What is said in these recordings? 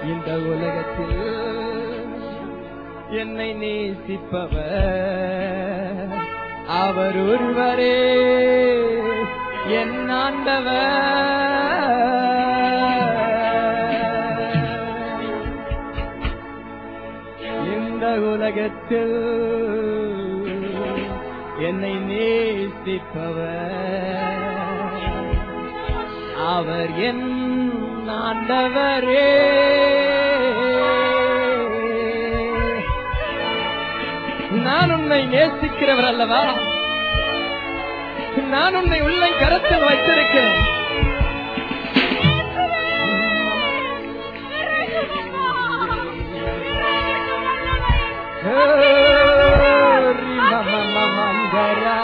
இந்த உலகத்தில் என்னை நேசிப்பவர் அவர் ஒருவரே என் ஆண்டவர் இந்த உலகத்தில் என்னை நேசிப்பவர் அவர் என் ஆண்டவரே நான் உன்னை நேசிக்கிறவர் அல்லவா நான் உன்னை உள்ள கருத்தில் வைத்திருக்கிறேன் ஹரி மம மமங்கரா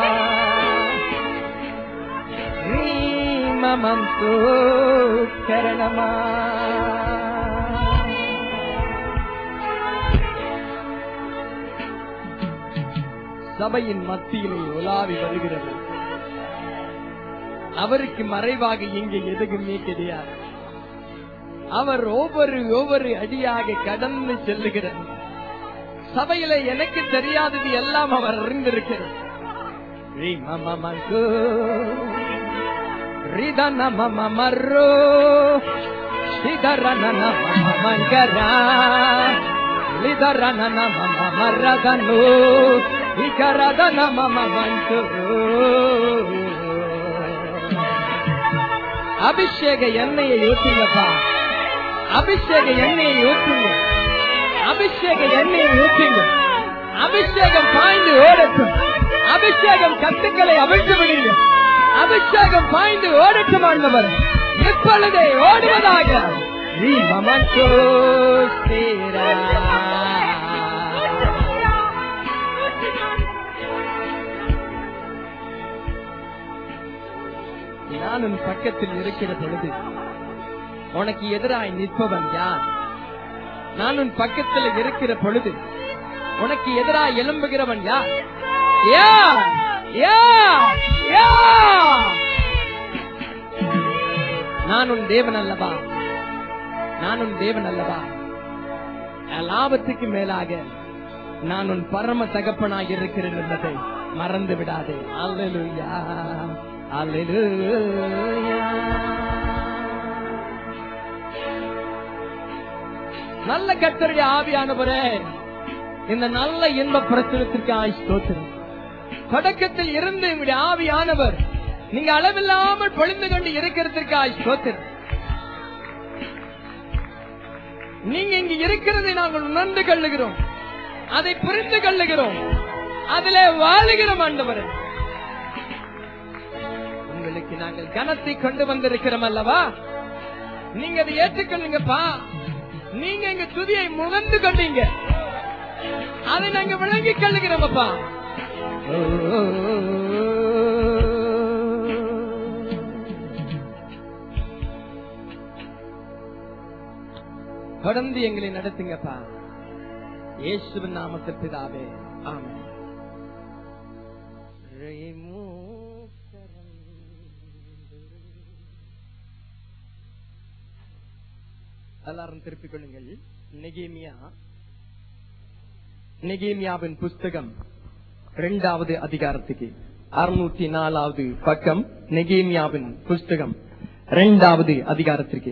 நீ மமந்து கரணமா சபையின் மத்தியிலே உலாவி வருகிறது அவருக்கு மறைவாக இங்கே எதுவுமே கிடையாது அவர் ஒவ்வொரு ஒவ்வொரு அடியாக கடந்து செல்லுகிறார் சபையில எனக்கு தெரியாதது எல்லாம் அவர் அறிந்திருக்கிறார் ரீ மம மங்கோ, ரிதன மம மர்ரோ, சிதரன மம மங்கரா, லிதரன மம மரதனோ, இகரதன மம மங்கோ. அபிஷேக எண்ணெயை ஊற்றுங்கப்பா அபிஷேக எண்ணெயை ஊற்றுங்க அபிஷேக எண்ணெயை ஊற்றுங்க அபிஷேகம் பாய்ந்து ஓடட்டும் அபிஷேகம் கத்துக்களை அவிழ்த்து விடுங்க அபிஷேகம் பாய்ந்து ஓடட்டும் ஆண்டவர் இப்பொழுதே ஓடுவதாக நீ மமக்கோ சேரா நான் உன் பக்கத்தில் இருக்கிற பொழுது உனக்கு எதிராய் நிற்பவன் யார் நான் உன் பக்கத்தில் இருக்கிற பொழுது உனக்கு எதிராய் எழும்புகிறவன் யார் யார்? யார்? யார்? நான் உன் தேவன் அல்லவா நான் உன் தேவன் அல்லவா லாபத்துக்கு மேலாக நான் உன் பரம தகப்பனாக இருக்கிறேன் என்பதை மறந்து விடாதே அல்லேலூயா அல்லேலூயா நல்ல கத்தருடைய ஆவியானவரே இந்த நல்ல இன்ப பிரச்சனத்திற்கு ஆய்ஸ்தோத்திரம் தொடக்கத்தில் இருந்து உங்களுடைய ஆவியானவர் நீங்க அளவில்லாமல் பொழிந்து கொண்டு இருக்கிறதுக்கு ஆய்ஸ்தோத்திரம் நீங்க இங்க இருக்கிறதை நாங்கள் உணர்ந்து கொள்ளுகிறோம் அதை புரிந்து கொள்ளுகிறோம் அதிலே வாழுகிறோம் ஆண்டவரே உங்களுக்கு நாங்கள் கனத்தை கொண்டு வந்திருக்கிறோம் அல்லவா நீங்க அதை ஏற்றுக்கொள்ளுங்கப்பா நீங்க எங்க துதியை முகந்து கொண்டீங்க அதை நாங்க விளங்கிக் கொள்ளுகிறோமப்பா தொடர்ந்து எங்களை நடத்துங்கப்பா இயேசுவின் நாமத்தில் பிதாவே ஆமென் எல்லாரும் திருப்பிக் கொள்ளுங்கள் நெகேமியா நெகேமியாவின் புஸ்தகம் இரண்டாவது அதிகாரத்துக்கு அறுநூத்தி நாலாவது பக்கம் நெகேமியாவின் புஸ்தகம் இரண்டாவது அதிகாரத்திற்கு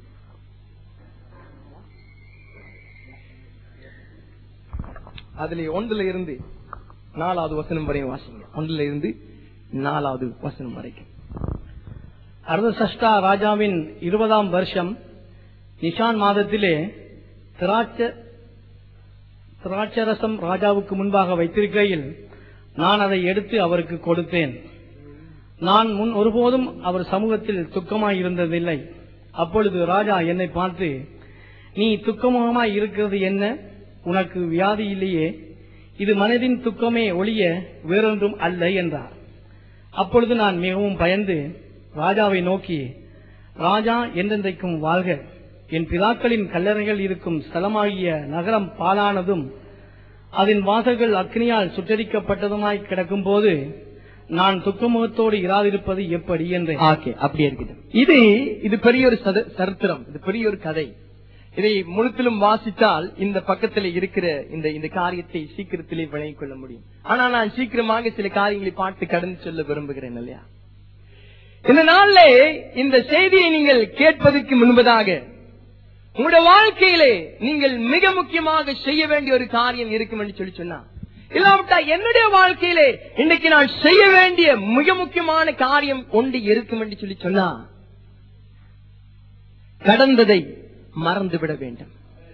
அதுல ஒன்றுல இருந்து நாலாவது வசனம் வரையும் வாசிங்க ஒன்றுல இருந்து நாலாவது வசனம் வரைக்கும் அர்தசஷ்டா ராஜாவின் இருபதாம் வருஷம் நிஷான் மாதத்திலே திராட்ச திராட்சரசம் ராஜாவுக்கு முன்பாக வைத்திருக்கையில் நான் அதை எடுத்து அவருக்கு கொடுத்தேன் நான் முன் ஒருபோதும் அவர் சமூகத்தில் துக்கமாய் இருந்ததில்லை அப்பொழுது ராஜா என்னை பார்த்து நீ துக்கமாய் இருக்கிறது என்ன உனக்கு வியாதி இல்லையே இது மனதின் துக்கமே ஒழிய வேறொன்றும் அல்ல என்றார் அப்பொழுது நான் மிகவும் பயந்து ராஜாவை நோக்கி ராஜா என்றென்றைக்கும் வாழ்க என் பிதாக்களின் கல்லறைகள் இருக்கும் ஸ்தலமாகிய நகரம் பாலானதும் அதன் வாசல்கள் அக்னியால் சுட்டரிக்கப்பட்டதுமாய் கிடக்கும் போது நான் துக்கமுகத்தோடு இராதிருப்பது எப்படி என்றேன் ஓகே அப்படியே இருக்குது இது இது பெரிய ஒரு சத- சரித்திரம் இது பெரிய ஒரு கதை இதை முழுத்திலும் வாசித்தால் இந்த பக்கத்தில் இருக்கிற இந்த இந்த காரியத்தை சீக்கிரத்திலே விளங்கிக் கொள்ள முடியும் ஆனா நான் சீக்கிரமாக சில காரியங்களை பார்த்து கடந்து சொல்ல விரும்புகிறேன் இல்லையா இந்த நாள்ல இந்த செய்தியை நீங்கள் கேட்பதற்கு முன்பதாக உங்களுடைய வாழ்க்கையிலே நீங்கள் மிக முக்கியமாக செய்ய வேண்டிய ஒரு காரியம் இருக்கும் என்று சொல்லி சொன்னா இல்லாவிட்டா என்னுடைய வாழ்க்கையிலே இன்னைக்கு நான் செய்ய வேண்டிய மிக முக்கியமான காரியம் ஒன்று இருக்கும் என்று சொல்லி சொன்னா கடந்ததை மறந்துவிட வேண்டும்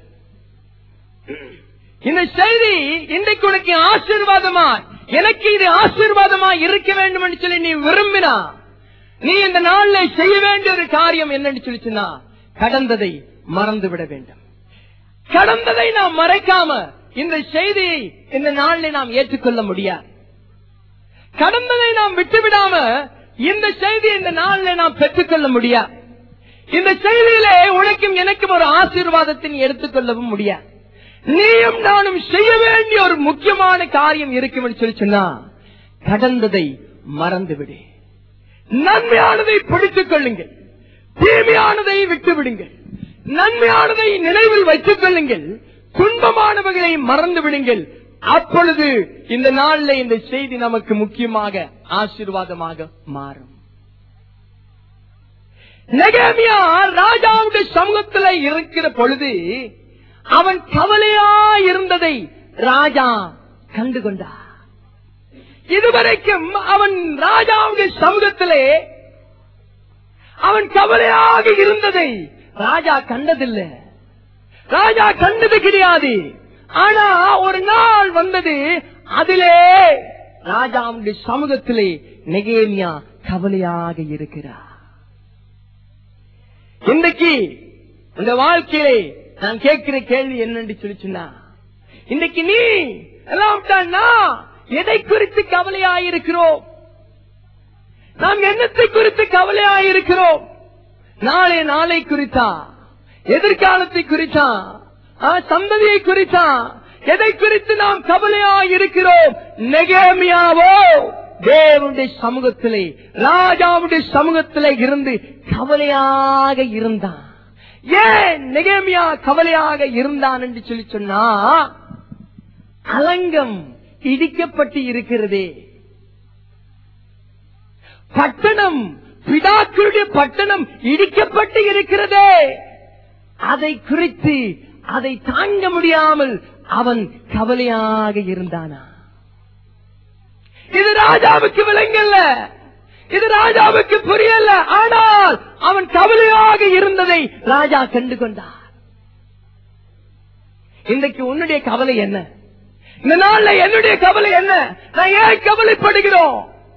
இந்த செய்தி இன்றைக்கு உனக்கு ஆசீர்வாதமா எனக்கு இது ஆசீர்வாதமா இருக்க வேண்டும் என்று சொல்லி நீ விரும்பினா நீ இந்த நாள்ல செய்ய வேண்டிய ஒரு காரியம் என்னன்னு சொல்லி சொன்னா கடந்ததை மறந்து விட வேண்டும் கடந்ததை நாம் மறைக்காம இந்த செய்தியை இந்த நாளில் நாம் ஏற்றுக்கொள்ள முடியாது கடந்ததை நாம் விட்டுவிடாம இந்த செய்தியை இந்த நாளில் நாம் பெற்றுக்கொள்ள முடியாது இந்த செய்தியிலே உனக்கும் எனக்கும் ஒரு ஆசீர்வாதத்தை நீ எடுத்துக்கொள்ளவும் முடியாது நீயும் நானும் செய்ய வேண்டிய ஒரு முக்கியமான காரியம் இருக்கும் என்று சொல்லி சொன்னா கடந்ததை மறந்துவிடு நன்மையானதை பிடித்துக் கொள்ளுங்கள் தீமையானதை விட்டு விடுங்கள் நன்மையானதை நினைவில் வைத்துக் கொள்ளுங்கள் துன்பமானவர்களை மறந்து விடுங்கள் அப்பொழுது இந்த நாள்ல இந்த செய்தி நமக்கு முக்கியமாக ஆசீர்வாதமாக மாறும் நெகேமியா ராஜாவுடைய சமூகத்துல இருக்கிற பொழுது அவன் கவலையா இருந்ததை ராஜா கண்டு கொண்டார் இதுவரைக்கும் அவன் ராஜாவுடைய சமூகத்திலே அவன் கவலையாக இருந்ததை ராஜா கண்டதில்லை ராஜா கண்டது கிடையாது ஆனா ஒரு நாள் வந்தது அதிலே ராஜாவுடைய சமூகத்திலே நெகேமியா கவலையாக இருக்கிறார் இன்றைக்கு இந்த வாழ்க்கையிலே நான் கேட்கிற கேள்வி என்னன்னு சொல்லி சொன்னா இன்னைக்கு நீ எல்லாம் தான்னா எதை குறித்து கவலையாயிருக்கிறோம் நாம் என்னத்தை குறித்து கவலையாயிருக்கிறோம் நாளை நாளை குறித்தா எதிர்காலத்தை குறித்தா ஆ, சந்ததியை குறித்தா எதை குறித்து நாம் கவலையாயிருக்கிறோம் நெகேமியாவோ தேவனுடைய சமூகத்திலே ராஜாவுடைய சமூகத்திலே இருந்து கவலையாக இருந்தான் ஏன் நெகேமியா கவலையாக இருந்தான் என்று சொல்லி சொன்னா அலங்கம் இடிக்கப்பட்டு இருக்கிறதே பட்டணம் பிதாக்களுடைய பட்டணம் இடிக்கப்பட்டு இருக்கிறதே அதை குறித்து அதை தாங்க முடியாமல் அவன் கவலையாக இருந்தானா இது ராஜாவுக்கு விளங்கல்ல இது ராஜாவுக்கு புரியல ஆனால் அவன் கவலையாக இருந்ததை ராஜா கண்டு கொண்டார் இன்றைக்கு உன்னுடைய கவலை என்ன இந்த நாள்ல என்னுடைய கவலை என்ன நான் ஏன் கவலைப்படுகிறோம்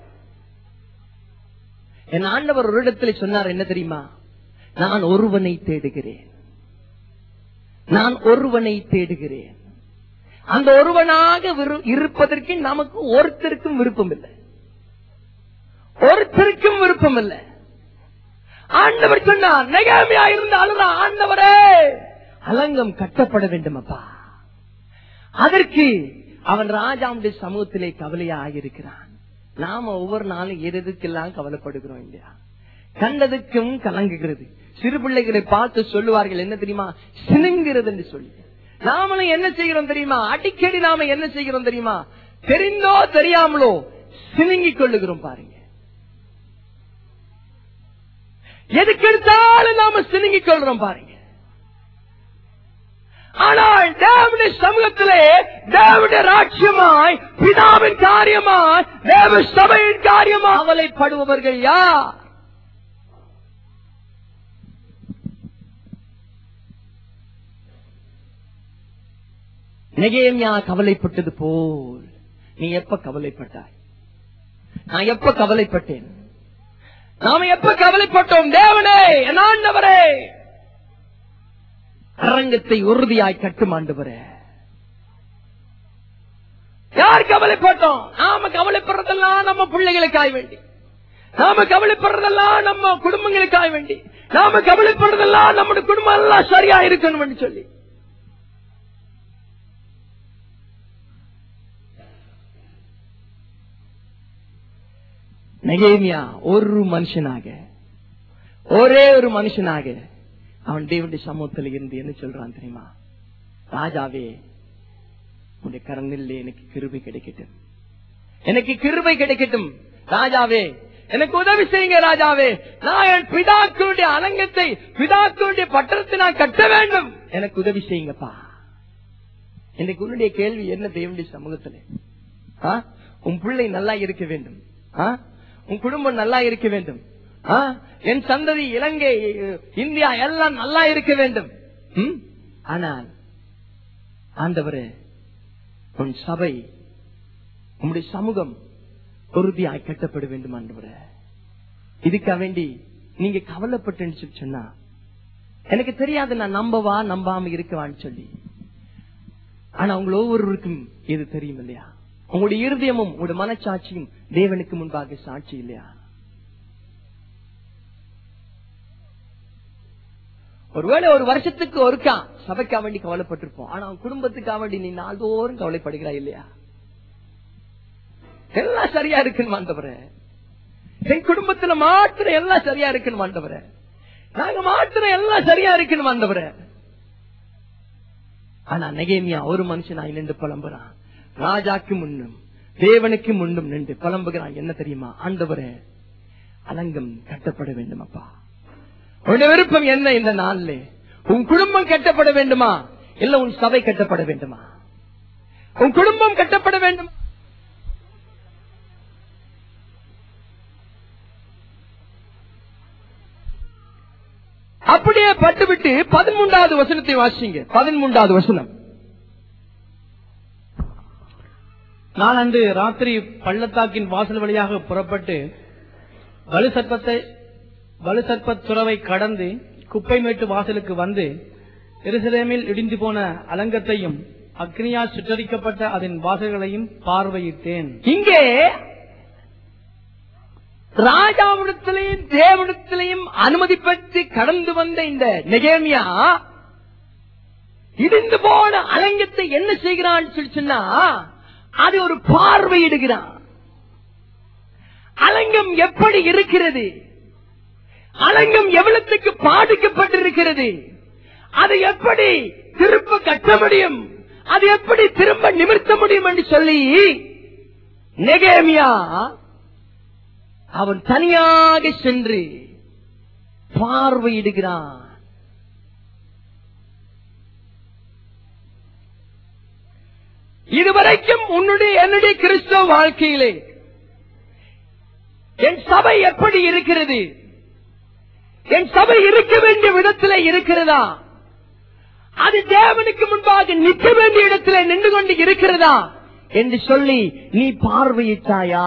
என் ஆண்டவர் ஒரு இடத்துல சொன்னார் என்ன தெரியுமா நான் ஒருவனை தேடுகிறேன் நான் ஒருவனை தேடுகிறேன் அந்த ஒருவனாக விரு- இருப்பதற்கு நமக்கு ஒருத்தருக்கும் விருப்பம் இல்லை ஒருத்தருக்கும் விருப்பம் இல்லை ஆண்டவர் சொன்னார் நெகாமியா இருந்தாலும் ஆண்டவரே அலங்கம் கட்டப்பட வேண்டும் அப்பா அதற்கு அவன் ராஜாவுடைய சமூகத்திலே கவலையாக இருக்கிறான் நாம ஒவ்வொரு நாளும் எது எதுக்கெல்லாம் கவலைப்படுகிறோம் இல்லையா கண்டதுக்கும் கலங்குகிறது சிறு பிள்ளைகளை பார்த்து சொல்லுவார்கள் என்ன தெரியுமா சினுங்கிறது என்று சொல்லி நாமளும் என்ன செய்கிறோம் தெரியுமா அடிக்கடி நாம என்ன செய்கிறோம் தெரியுமா தெரிந்தோ தெரியாமலோ சினுங்கிக் கொள்ளுகிறோம் பாருங்க எதுக்கு எடுத்தாலும் நாம சினுங்கிக் கொள்றோம் பாருங்க ஆனால் தேவனுடைய சமூகத்திலே தேவனுடைய ராட்சியமாய் பிதாவின் காரியமாய் தேவ சபையின் காரியமாய் கவலைப்படுபவர்கள் யார் நெகேமியா கவலைப்பட்டது போல் நீ எப்ப கவலைப்பட்டாய் நான் எப்ப கவலைப்பட்டேன் நாம எப்ப கவலைப்பட்டோம் தேவனே என் ஆண்டவரே அரங்கத்தை உறுதியாய் கட்டும் ஆண்டவரே யார் கவலைப்பட்டோம் நாம கவலைப்படுறதெல்லாம் நம்ம பிள்ளைகளுக்காக வேண்டி நாம கவலைப்படுறதெல்லாம் நம்ம குடும்பங்களுக்காக வேண்டி நாம கவலைப்படுறதெல்லாம் நம்முடைய குடும்பம் எல்லாம் சரியா இருக்கணும் சொல்லி நெகேமியா ஒரு மனுஷனாக ஒரே ஒரு மனுஷனாக அவன் தேவனுடைய சமூகத்தில் இருந்து என்ன சொல்றான் தெரியுமா ராஜாவே உடைய கரங்களில் எனக்கு கிருபை கிடைக்கட்டும் எனக்கு கிருபை கிடைக்கட்டும் ராஜாவே எனக்கு உதவி செய்யுங்க ராஜாவே நான் என் பிதாக்களுடைய அலங்கத்தை பிதாக்களுடைய பட்டணத்தை நான் கட்ட வேண்டும் எனக்கு உதவி செய்யுங்கப்பா எனக்கு உன்னுடைய கேள்வி என்ன தேவனுடைய சமூகத்துல ஆ? உன் பிள்ளை நல்லா இருக்க வேண்டும் ஆ? உன் குடும்பம் நல்லா இருக்க வேண்டும் ஆ? என் சந்ததி இலங்கை இந்தியா எல்லாம் நல்லா இருக்க வேண்டும் ம்? ஆனால் ஆண்டவரே உன் சபை உம்முடைய சமூகம் உறுதியாய் கட்டப்பட வேண்டும் ஆண்டவரே இதுக்காக வேண்டி நீங்க கவலைப்பட்டுன்னு சொல்லி சொன்னா எனக்கு தெரியாது நான் நம்பவா நம்பாம இருக்கவான்னு சொல்லி ஆனா உங்களை ஒவ்வொருவருக்கும் இது தெரியும் இல்லையா உங்களுடைய இருதயமும் உங்களுடைய மனச்சாட்சியும் தேவனுக்கு முன்பாக சாட்சி இல்லையா ஒருவேளை ஒரு வருஷத்துக்கு ஒருக்கா சபைக்கா வேண்டி கவலைப்பட்டிருப்போம் ஆனா அவன் குடும்பத்துக்காக வேண்டி நீ நாள்தோறும் கவலைப்படுகிறாய் இல்லையா எல்லாம் சரியா இருக்குன்னு ஆண்டவரே என் குடும்பத்துல மாத்திரம் எல்லாம் சரியா இருக்குன்னு ஆண்டவரே நாங்க மாத்திரம் எல்லாம் சரியா இருக்குன்னு ஆண்டவரே ஆனா நெகேமியா ஒரு மனுஷனாய் நின்று புலம்புறான் ராஜாக்கு முன்னும் தேவனுக்கு முன்னும் நின்று புலம்புகிறான் என்ன தெரியுமா ஆண்டவரே அலங்கம் கட்டப்பட வேண்டும் அப்பா உன்னுடைய விருப்பம் என்ன இந்த நாள்ல உன் குடும்பம் கட்டப்பட வேண்டுமா இல்ல உன் சபை கட்டப்பட வேண்டுமா உன் குடும்பம் கட்டப்பட வேண்டும் அப்படியே பட்டுவிட்டு பதிமூன்றாவது வசனத்தை வாசிங்க பதிமூன்றாவது வசனம் நான் அன்று ராத்திரி பள்ளத்தாக்கின் வாசல் வழியாக புறப்பட்டு வலு சர்ப்பத்தை வலு சர்ப்பத் துறவை கடந்து குப்பைமேட்டு வாசலுக்கு வந்து எருசலேமில் இடிந்து போன அலங்கத்தையும் அக்னியால் சுற்றரிக்கப்பட்ட அதன் வாசல்களையும் பார்வையிட்டேன் இங்கே ராஜாவிடத்திலையும் தேவனிடத்திலையும் அனுமதி பெற்று கடந்து வந்த இந்த நெகேமியா இடிந்து போன அலங்கத்தை என்ன செய்கிறான்னு சொல்லி சொன்னா அது ஒரு பார்வையிடுகிறான் அலங்கம் எப்படி இருக்கிறது அலங்கம் எவ்வளத்துக்கு பாதிக்கப்பட்டிருக்கிறது அது எப்படி திரும்ப கட்ட முடியும் அது எப்படி திரும்ப நிமிர்த்த முடியும் என்று சொல்லி நெகேமியா அவன் தனியாக சென்று பார்வையிடுகிறான் இதுவரைக்கும் உன்னுடைய என்னுடைய கிறிஸ்தவ வாழ்க்கையிலே என் சபை எப்படி இருக்கிறது என் சபை இருக்க வேண்டிய விதத்திலே இருக்கிறதா அது தேவனுக்கு முன்பாக நிற்க வேண்டிய இடத்திலே நின்று கொண்டு இருக்கிறதா என்று சொல்லி நீ பார்வையிட்டாயா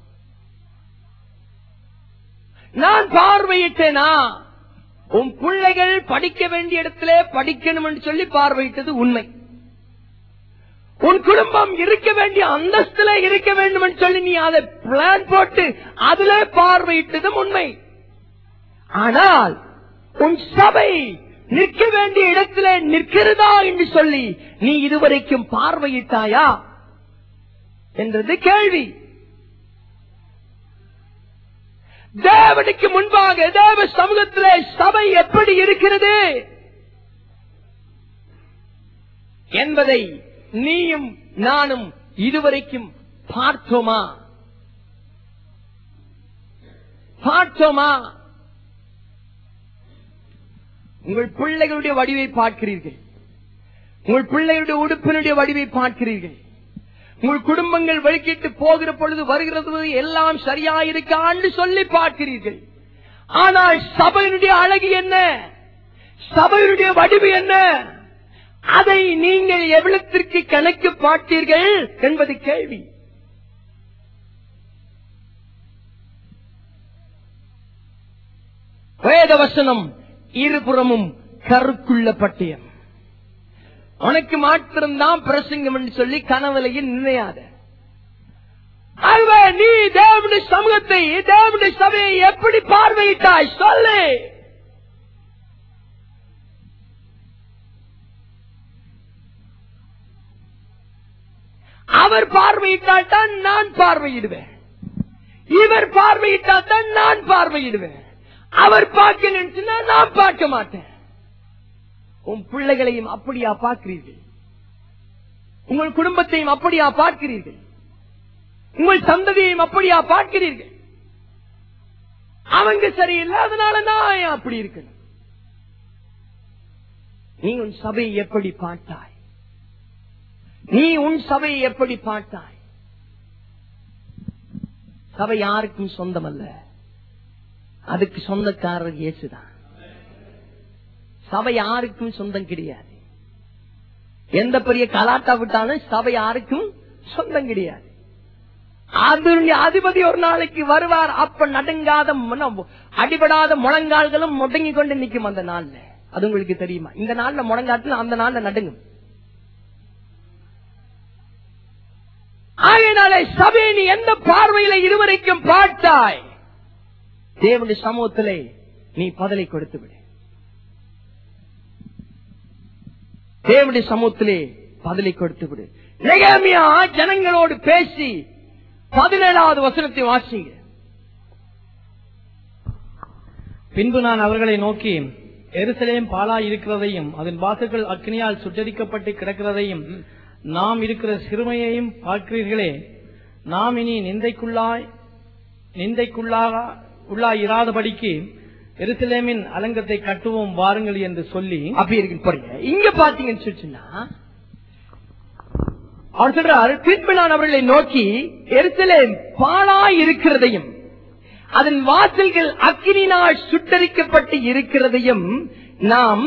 நான் பார்வையிட்டேனா உன் பிள்ளைகள் படிக்க வேண்டிய இடத்திலே படிக்கணும் என்று சொல்லி பார்வையிட்டது உண்மை உன் குடும்பம் இருக்க வேண்டிய அந்தஸ்துல இருக்க வேண்டும் என்று சொல்லி நீ அதை பிளான் போட்டு அதுல பார்வையிட்டதும் உண்மை ஆனால் உன் சபை நிற்க வேண்டிய இடத்திலே நிற்கிறதா என்று சொல்லி நீ இதுவரைக்கும் பார்வையிட்டாயா என்றது கேள்வி தேவனுக்கு முன்பாக தேவ சமூகத்திலே சபை எப்படி இருக்கிறது என்பதை நீயும் நானும் இதுவரைக்கும் பார்த்தோமா பார்த்தோமா உங்கள் பிள்ளைகளுடைய வடிவை பார்க்கிறீர்கள் உங்கள் பிள்ளைகளுடைய உடுப்பினுடைய வடிவை பார்க்கிறீர்கள் உங்கள் குடும்பங்கள் வெளிக்கிட்டு போகிற பொழுது வருகிறது எல்லாம் சரியாயிருக்கான்னு சொல்லி பார்க்கிறீர்கள் ஆனால் சபையினுடைய அழகு என்ன சபையினுடைய வடிவு என்ன அதை நீங்கள் எவ்வளத்திற்கு கணக்கு பார்த்தீர்கள் என்பது கேள்வி வேதவசனம் இருபுறமும் கருக்குள்ள பட்டயம் உனக்கு மாத்திரம்தான் பிரசங்கம் என்று சொல்லி கனவுலையில் நினையாத ஆகவே நீ தேவனுடைய சமூகத்தை தேவனுடைய சபையை எப்படி பார்வையிட்டாய் சொல்லு அவர் பார்வையிட்டால் தான் நான் பார்வையிடுவேன் இவர் பார்வையிட்டால் தான் நான் பார்வையிடுவேன் அவர் பார்க்க நினைச்சுன்னா நான் பார்க்க மாட்டேன் உன் பிள்ளைகளையும் அப்படியா பார்க்கிறீர்கள் உங்கள் குடும்பத்தையும் அப்படியா பார்க்கிறீர்கள் உங்கள் சந்ததியையும் அப்படியா பார்க்கிறீர்கள் அவங்க சரியில்லை அதனால நான் ஏன் அப்படி இருக்கணும் நீ உன் சபையை எப்படி பார்த்தாய் நீ உன் சபையை எப்படி பார்த்தாய் சபை யாருக்கும் சொந்தம் அல்ல அதுக்கு சொந்தக்காரர் இயேசுதான் சபை யாருக்கும் சொந்தம் கிடையாது எந்த பெரிய கலாட்டா விட்டாலும் சபை யாருக்கும் சொந்தம் கிடையாது அதனுடைய அதிபதி ஒரு நாளைக்கு வருவார் அப்ப நடுங்காத மன- அடிபடாத முழங்கால்களும் முடங்கி கொண்டு நிற்கும் அந்த நாள்ல அது உங்களுக்கு தெரியுமா இந்த நாள்ல முழங்காட்டில் அந்த நாள்ல நடுங்கும் ஆகையினாலே சபையை நீ எந்த பார்வையில இதுவரைக்கும் பார்த்தாய் தேவனுடைய சமூகத்திலே நீ பதிலை கொடுத்து விடு தேவனுடைய சமூகத்திலே பதிலை கொடுத்து விடு நெகேமியா ஜனங்களோடு பேசி பதினேழாவது வசனத்தை வாசிங்க பின்பு நான் அவர்களை நோக்கி எருசலேம் பாழாய் இருக்கிறதையும் அதன் வாசல்கள் அக்னியால் சுட்டரிக்கப்பட்டு கிடக்கிறதையும் நாம் இருக்கிற சிறுமையையும் பார்க்கிறீர்களே நாம் இனி நிந்தைக்குள்ளாய் நிந்தைக்குள்ளாக உள்ளாய் இராதபடிக்கு எருசலேமின் அலங்கத்தை கட்டுவோம் வாருங்கள் என்று சொல்லி அப்படி இருக்கு பாருங்க இங்க பாத்தீங்கன்னு சொல்லிச்சுன்னா அவர் சொல்றார் பின்பு நான் அவர்களை நோக்கி எருசலேம் பாழாய் இருக்கிறதையும் அதன் வாசல்கள் அக்கினினால் சுட்டரிக்கப்பட்டு இருக்கிறதையும் நாம்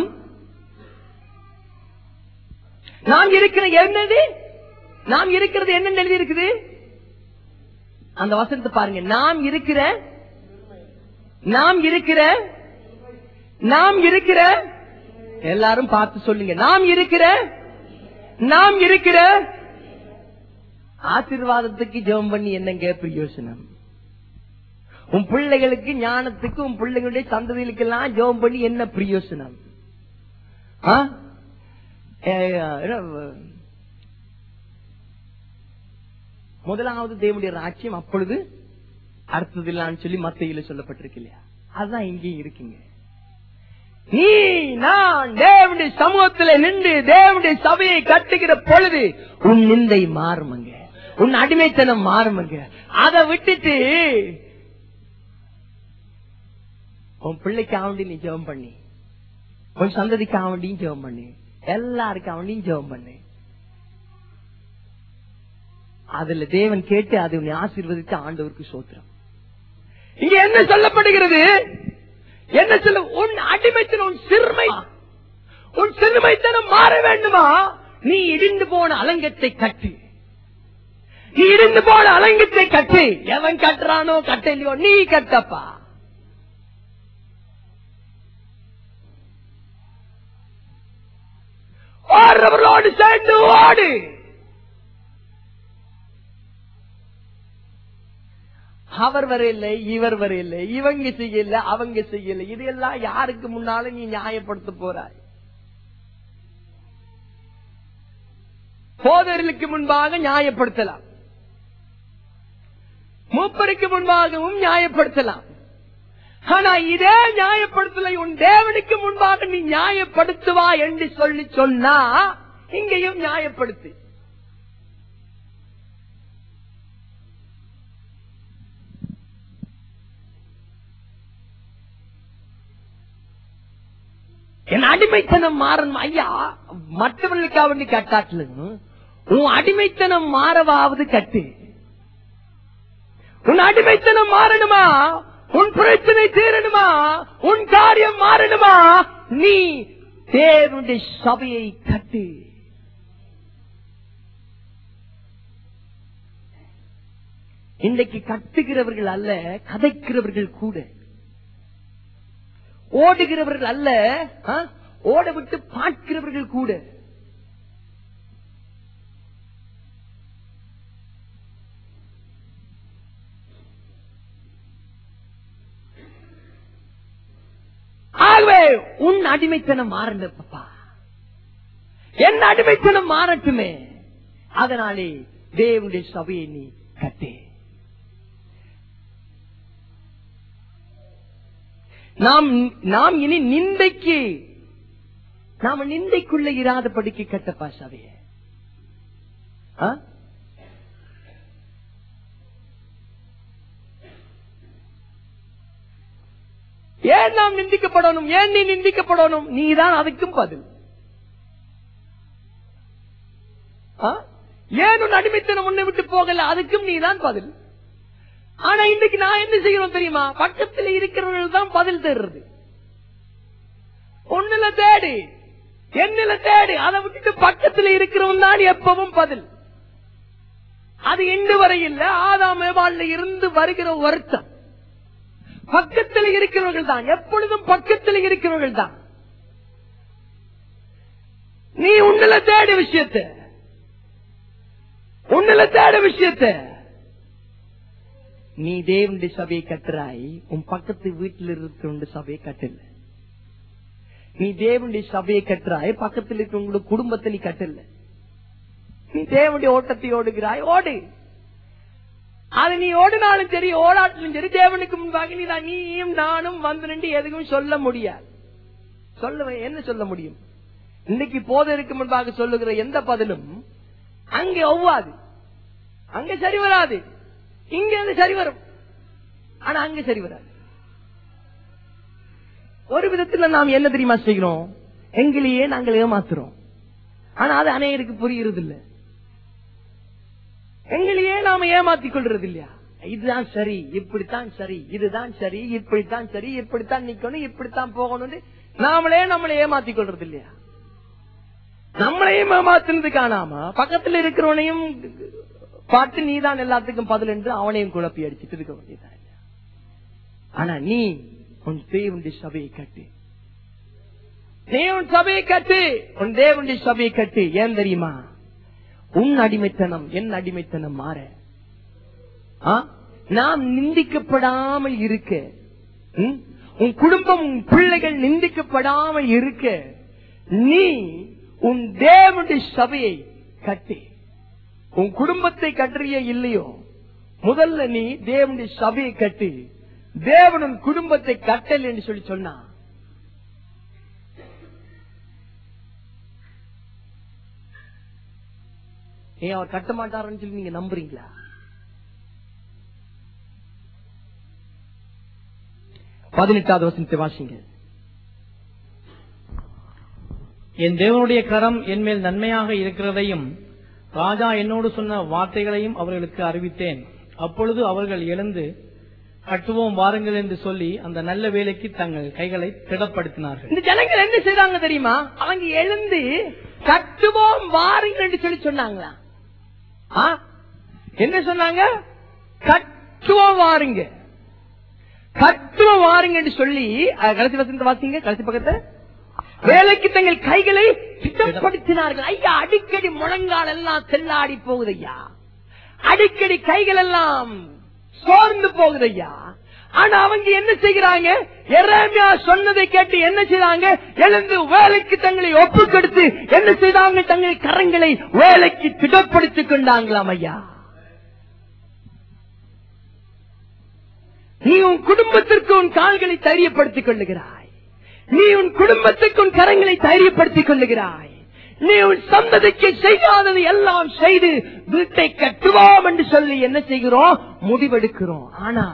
நாம் இருக்கிற என்னது நாம் இருக்கிறது என்ன எழுதி இருக்குது அந்த வசனத்தை பாருங்க நாம் இருக்கிற நாம் இருக்கிற நாம் இருக்கிற எல்லாரும் பார்த்து சொல்லுங்க நாம் இருக்கிற நாம் இருக்கிற ஆசீர்வாதத்துக்கு ஜெபம் பண்ணி என்னங்க பிரயோசனம் உன் பிள்ளைகளுக்கு ஞானத்துக்கு உன் பிள்ளைகளுடைய சந்ததிகளுக்கெல்லாம் ஜெபம் பண்ணி என்ன பிரயோசனம் ஆ? ஏ, என்ன, முதலாவது தேவனுடைய ராட்சியம் அப்பொழுது அடுத்ததில்லான்னு சொல்லி மத்தையில சொல்லப்பட்டிருக்கு இல்லையா அதுதான் இங்கேயும் இருக்குங்க நீ நான் தேவனுடைய சமூகத்தில் நின்று தேவனுடைய சபையை கட்டுகிற பொழுது உன் நிந்தை மாறுமங்க உன் அடிமைத்தனம் மாறுமங்க அதை விட்டுட்டு உன் பிள்ளைக்கு ஆவண்டி நீ ஜெபம் பண்ணி உன் சந்ததிக்கு ஆவண்டியும் ஜெபம் பண்ணு எல்லாருக்கும் ஆவண்டியும் ஜெபம் பண்ணு அதுல தேவன் கேட்டு அதை உன்னை ஆசீர்வதித்து ஆண்டவருக்கு சோத்திரம் இங்க என்ன சொல்லப்படுகிறது என்ன சொல்ல உன் அடிமைத்தனம் உன் சிறுமை உன் சிறுமைத்தனம் மாற வேண்டுமா நீ இடிந்து போன அலங்கத்தை கட்டு நீ இடிந்து போன அலங்கத்தை கட்டு எவன் கட்டுறானோ கட்டலையோ நீ கட்டப்பா ஓடுறவர்களோடு சேர்ந்து ஓடு அவர் வரையில்லை இவர் வரையில்லை இவங்க செய்யல அவங்க செய்யல இதெல்லாம் யாருக்கு முன்னாலும் நீ நியாயப்படுத்த போறாய் போதர்களுக்கு முன்பாக நியாயப்படுத்தலாம் மூப்பருக்கு முன்பாகவும் நியாயப்படுத்தலாம் ஆனா இதே நியாயப்படுத்தலை உன் தேவனுக்கு முன்பாக நீ நியாயப்படுத்துவா என்று சொல்லி சொன்னா இங்கேயும் நியாயப்படுத்து என் அடிமைத்தனம் மாறணும் ஐயா மற்றவர்களுக்காக வேண்டி கட்டாட்டலும் உன் அடிமைத்தனம் மாறவாவது கட்டு உன் அடிமைத்தனம் மாறணுமா உன் பிரச்சனை தீரணுமா உன் காரியம் மாறணுமா நீ தேவனுடைய சபையை கட்டு இன்றைக்கு கட்டுகிறவர்கள் அல்ல கதைக்கிறவர்கள் கூட ஓடுகிறவர்கள் அல்ல ஆ? ஓட விட்டு பார்க்கிறவர்கள் கூட ஆகவே உன் அடிமைத்தனம் மாறல பாப்பா என் அடிமைத்தனம் மாறட்டுமே அதனாலே தேவனுடைய சபையை நீ கட்டே நாம் நாம் இனி நிந்தைக்கு நாம நிந்தைக்குள்ள இராத படிக்க கட்டப்பா சபைய ஆ? ஏன் நாம் நிந்திக்கப்படணும் ஏன் நீ நிந்திக்கப்படணும் நீதான் அதுக்கும் பதில் ஆ? ஏன் உன் அடிமைத்தனம் உன்னை விட்டு போகல அதுக்கும் நீதான் பதில் ஆனா இன்னைக்கு நான் என்ன செய்யணும் தெரியுமா பக்கத்தில் இருக்கிறவர்கள் தான் பதில் தேடுறது ஒண்ணுல தேடு என்னில தேடு அதை விட்டுட்டு பக்கத்துல இருக்கிறவன் தான் எப்பவும் பதில் அது இன்று வரை இல்ல ஆதாம் ஏவாள்ல இருந்து வருகிற வருத்தம் பக்கத்தில் இருக்கிறவர்கள் தான் எப்பொழுதும் பக்கத்தில் இருக்கிறவர்கள் தான் நீ உன்னில தேடு விஷயத்தை உன்னில தேட விஷயத்தை நீ தேவனுடைய சபையை கட்டுறாய் உன் பக்கத்து வீட்டில் இருக்கிற சபையை கட்டல நீ தேவனுடைய சபையை கட்டுறாய் பக்கத்தில் இருக்கிறவங்களோட குடும்பத்தை நீ கட்டல நீ தேவனுடைய ஓட்டத்தை ஓடுகிறாய் ஓடு அது நீ ஓடினாலும் சரி ஓடாட்டிலும் சரி தேவனுக்கு முன்பாக நீ தான் நீயும் நானும் வந்து நின்று எதுவும் சொல்ல முடியாது சொல்ல என்ன சொல்ல முடியும் இன்னைக்கு போதருக்கு முன்பாக சொல்லுகிற எந்த பதிலும் அங்கே ஒவ்வாது அங்க சரி வராது இங்க அது சரி வரும் ஆனா அங்க சரி வராது ஒரு விதத்துல நாம் என்ன தெரியுமா செய்கிறோம் எங்களையே நாங்கள் ஏமாத்துறோம் ஆனா அது அநேகருக்கு புரியுறது இல்ல எங்களையே நாம ஏமாத்திக் கொள்றது இல்லையா இதுதான் சரி இப்படித்தான் சரி இதுதான் சரி இப்படித்தான் சரி இப்படித்தான் நிக்கணும் இப்படித்தான் போகணும்னு நாமளே நம்மளை ஏமாத்திக் கொள்றது இல்லையா நம்மளையும் ஏமாத்துனது காணாம பக்கத்துல இருக்கிறவனையும் பார்த்து நீதான் எல்லாத்துக்கும் பதில் என்று அவனையும் குழப்பி அடிச்சுட்டு இருக்க வேண்டியதான் இல்லையா? ஆனா நீ உன் தேவனுடைய சபையை கட்டு நீ உன் சபையை கட்டு உன் தேவனுடைய சபையை கட்டு ஏன் தெரியுமா உன் அடிமைத்தனம் என் அடிமைத்தனம் மாற ஆ? நாம் நிந்திக்கப்படாமல் இருக்க ம்? உன் குடும்பம் உன் பிள்ளைகள் நிந்திக்கப்படாமல் இருக்க நீ உன் தேவனுடைய சபையை கட்டு உன் குடும்பத்தை கட்டுறிய இல்லையோ முதல்ல நீ தேவனுடைய சபையை கட்டு தேவன் உன் குடும்பத்தை கட்டல் என்று சொல்லி சொன்னா ஏன் அவர் கட்ட மாட்டாருன்னு சொல்லி நீங்க நம்புறீங்களா பதினெட்டாவது வசனத்தை வாசிங்க என் தேவனுடைய கரம் என் மேல் நன்மையாக இருக்கிறதையும் ராஜா என்னோடு சொன்ன வார்த்தைகளையும் அவர்களுக்கு அறிவித்தேன் அப்பொழுது அவர்கள் எழுந்து கட்டுவோம் வாருங்கள் என்று சொல்லி அந்த நல்ல வேலைக்கு தங்கள் கைகளை திடப்படுத்தினார்கள் இந்த ஜனங்கள் என்ன செய்தாங்க தெரியுமா அவங்க எழுந்து கட்டுவோம் வாருங்கள் என்று சொல்லி சொன்னாங்களா ஆ? என்ன சொன்னாங்க கட்டுவோம் வாருங்க கட்டுவோம் வாருங்க என்று சொல்லி அஹ், கடைசி வசனத்தை வாசிங்க கடைசி பக்கத்தை வேலைக்கு தங்கள் கைகளை திட்டப்படுத்தினார்கள் ஐயா அடிக்கடி முழங்கால் எல்லாம் தெல்லாடி போகுது ஐயா அடிக்கடி கைகள் எல்லாம் சோர்ந்து போகுது ஐயா ஆனா அவங்க என்ன செய்கிறாங்க எரேமியா சொன்னதை கேட்டு என்ன செய்றாங்க எழுந்து வேலைக்கு தங்களை ஒப்பு கொடுத்து என்ன செய்தாங்க தங்கள் கரங்களை வேலைக்கு திடப்படுத்திக் கொண்டாங்களாம் ஐயா நீ உன் குடும்பத்திற்கு உன் கால்களை தைரியப்படுத்திக் கொள்ளுகிறாய் நீ உன் குடும்பத்துக்கு உன் கரங்களை தைரியப்படுத்திக் கொள்ளுகிறாய் நீ உன் சந்ததிக்கு செய்யாதது எல்லாம் செய்து வீட்டை கட்டுவோம் என்று சொல்லி என்ன செய்கிறோம் முடிவெடுக்கிறோம் ஆனா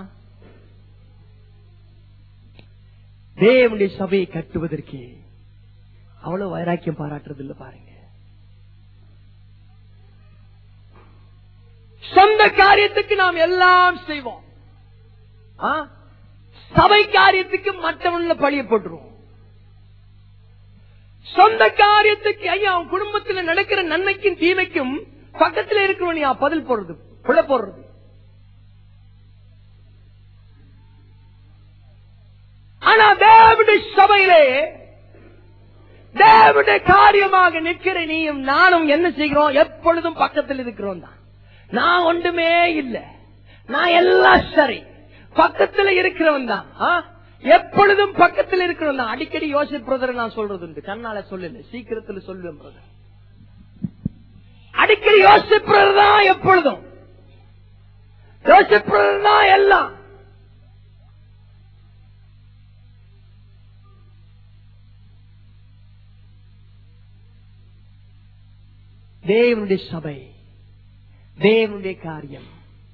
தேவனுடைய சபையை கட்டுவதற்கு அவ்வளவு வைராக்கியம் பாராட்டுறது இல்ல பாருங்க சொந்த காரியத்துக்கு நாம் எல்லாம் செய்வோம் ஆ? சபை காரியத்துக்கு மற்றவன்ல பழிய போட்டுருவோம் சொந்த காரியத்துக்கு ஐயா அவன் குடும்பத்தில் நடக்கிற நன்மைக்கும் தீமைக்கும் பக்கத்துல இருக்கிறவன் யா பதில் போடுறது புள்ள போடுறது ஆனா தேவனுடைய சபையிலே தேவனுடைய காரியமாக நிற்கிற நீயும் நானும் என்ன செய்கிறோம் எப்பொழுதும் பக்கத்தில் இருக்கிறோம் தான் நான் ஒன்றுமே இல்ல நான் எல்லாம் சரி பக்கத்துல இருக்கிறவன் தான் ஆ? எப்பொழுதும் பக்கத்தில் இருக்கிறவன் தான் அடிக்கடி யோசிப் பிரதர் நான் சொல்றது உண்டு கண்ணால சொல்லல சீக்கிரத்துல சொல்லுவேன் பிரதர் அடிக்கடி யோசிப் பிரதர் தான் எப்பொழுதும் யோசிப் பிரதர் தான் எல்லாம் தேவனுடைய சபை தேவனுடைய காரியம்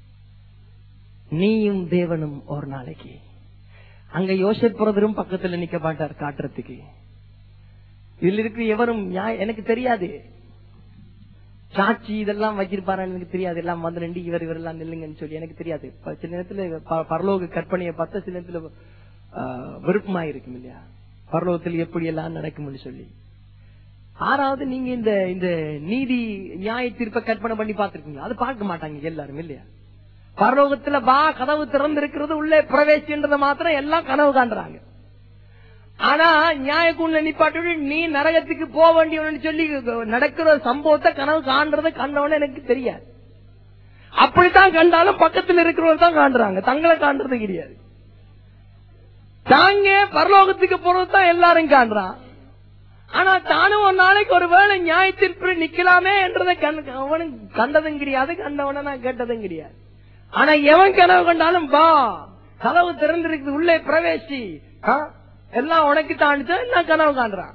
நீயும் தேவனும் ஒரு நாளைக்கு அங்க யோசிப் பிரதரும் பக்கத்துல நிக்க மாட்டார் காட்டுறதுக்கு இதுல இருக்கிற எவரும் நியாய- எனக்கு தெரியாது சாட்சி இதெல்லாம் வச்சிருப்பாரான்னு எனக்கு தெரியாது எல்லாம் வந்து ரெண்டு இவர் இவரெல்லாம் நில்லுங்கன்னு சொல்லி எனக்கு தெரியாது ப- சில நேரத்துல ப- பரலோக கற்பனையை பார்த்தா சில நேரத்துல ஆஹ், விருப்பமா இருக்கும் இல்லையா பரலோகத்தில் எப்படி எல்லாம் நடக்கும்னு சொல்லி ஆறாவது நீங்க இந்த இந்த நீதி நியாய தீர்ப்பை கற்பனை பண்ணி பார்த்திருக்கீங்க அது பார்க்க மாட்டாங்க எல்லாரும் இல்லையா பரலோகத்துல வா கதவு திறந்து இருக்கிறது உள்ளே பிரவேசின்றத மாத்திரம் எல்லாம் கனவு காண்றாங்க ஆனா நியாய கூண்ல நிப்பாட்டி நீ நரகத்துக்கு போக வேண்டியவன்னு சொல்லி நடக்கிற சம்பவத்தை கனவு காண்றதை கண்டவன எனக்கு தெரியாது அப்படித்தான் கண்டாலும் பக்கத்துல இருக்கிறவர் தான் காண்றாங்க தங்களை காண்றது கிடையாது தாங்க பரலோகத்துக்கு போறது தான் எல்லாரும் காண்றான் ஆனா தானும் ஒரு நாளைக்கு ஒரு வேளை நியாயத்திற்கு நிக்கலாமே என்றதை கண் அவனும் கண்டதும் கிடையாது கண்டவன நான் கேட்டதும் கிடையாது ஆனா எவன் கனவு கண்டாலும் வா கதவு திறந்திருக்குது உள்ளே பிரவேசி ஆ? எல்லாம் உனக்கு தாண்டிச்சு நான் கனவு காண்றான்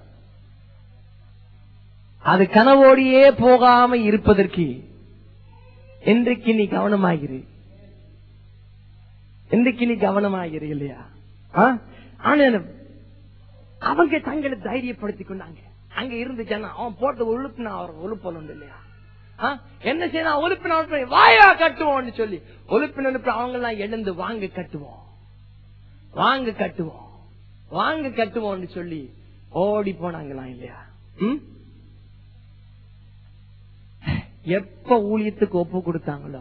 அது கனவோடியே போகாம இருப்பதற்கு இன்றைக்கு நீ கவனமாகிரு இன்றைக்கு நீ கவனமாகிரு இல்லையா ஆ? ஆனா அவங்க தங்களை தைரியப்படுத்திக் கொண்டாங்க அங்க இருந்து ஜனம் அவன் போட்டு உழுப்புனா அவர் உழுப்பணும் இல்லையா ஆ? என்ன செய்யணும் ஒழுப்பின வாயா கட்டுவோம்னு சொல்லி ஒழுப்பின அவங்க எல்லாம் எழுந்து வாங்க கட்டுவோம் வாங்க கட்டுவோம் வாங்க கட்டுவோம்னு சொல்லி ஓடி போனாங்களாம் இல்லையா ம்? எப்ப ஊழியத்துக்கு ஒப்பு கொடுத்தாங்களோ